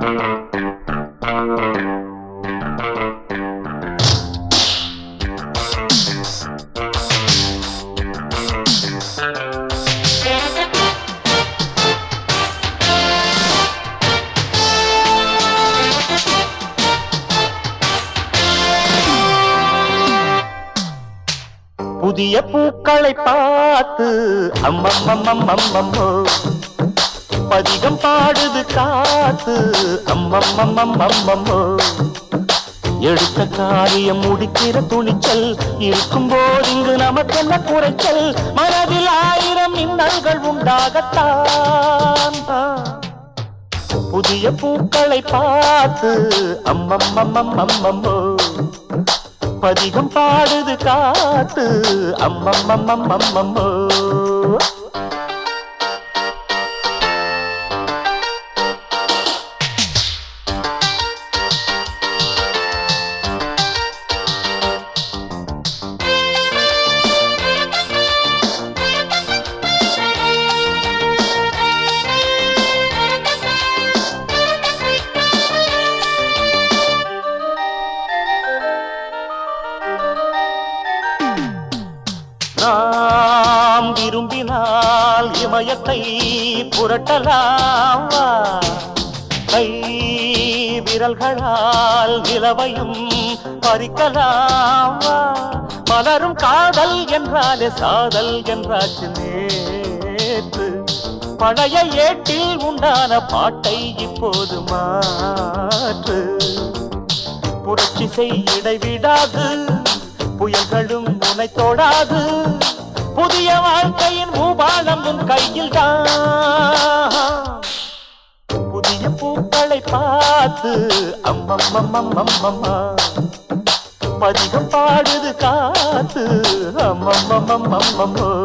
புதிய பூக்களை பார்த்து அம்மம்மம்மம்மம்மம்மோ பதிகம் பாடுது காத்து அம்மம்மம்மம்மம்மோ எடுத்த காரியம் முடிக்கிற துணிச்சல் இருக்கும் போது இங்கு நமக்கென்ன குறைச்சல் மனதில் ஆயிரம் மின்னல்கள் உண்டாகத்தான் புதிய பூக்களை பார்த்து அம்மம்மம்மம்மம்மோ பதிகம் பாடுது காத்து அம்மம்மம்மம்மம்மோ நாம் விரும்பினால் இமயத்தை புரட்டலாம் வா. கை விரல்களால் நிலவையும் பறிக்கலாம் வா. மலரும் காதல் என்றாலே சாதல் என்றாச்சு நேற்று பழைய ஏட்டில் உண்டான பாட்டை இப்போது மாற்று புரட்சி செய் இடைவிடாது புயல்களும் உன்னை தொடாது புதிய வாழ்க்கையின் பூபாலம் உன் கையில் தான் புதிய பூக்களை பார்த்து அம்மம்மம்மம்மம்மம்மா பதிகம் பாடுது காத்து அம்மம்மம்மம்மம்மோ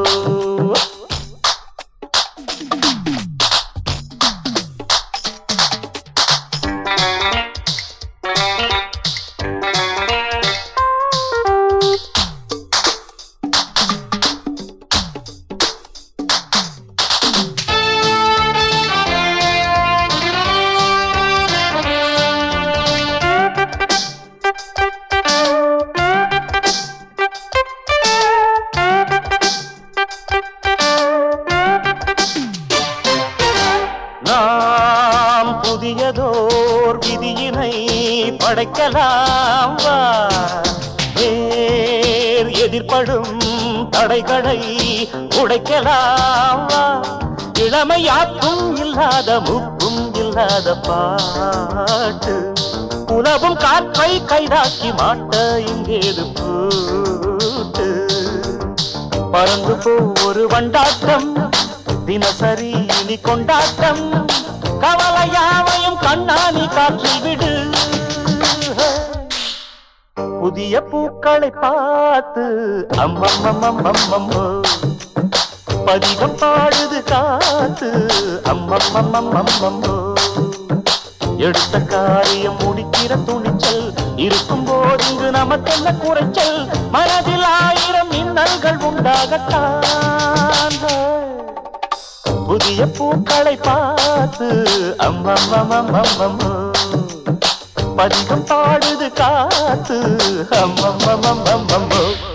நாம் புதியதோர் விதியினை படைக்கலாம் வா வேர் எதிர்ப்படும் தடைகளை உடைக்கலாம் வா இளமையாக்கும் இல்லாத முப்பும் இல்லாத பாட்டு உலவும் காற்றை கைதாக்கி மாட்ட இங்கேது பூட்டு பறந்து போ ஒரு வண்டாட்டம் தினசரி இனி கொண்டாட்டம் கவலையாவையும் கண்ணாணி காற்றில் விடு புதிய பூக்களை பார்த்து அம்மம்மம்மம்மம்மம்மோ பதிகம் பாடுது காத்து அம்மம்மம்மம்மம்மம்மோ எடுத்த காரியம் முடிக்கிற துணிச்சல் இருக்கும் போது இங்கு நமக்கென்ன குறைச்சல் மனதில் ஆயிரம் மின்னல்கள் உண்டாகத்தான் புதிய பூக்களை பார்த்து அம்மம்மம்மம்மம்மோ பதிகம் பாடுது காத்து அம்மம்மம்மம்மம்மோ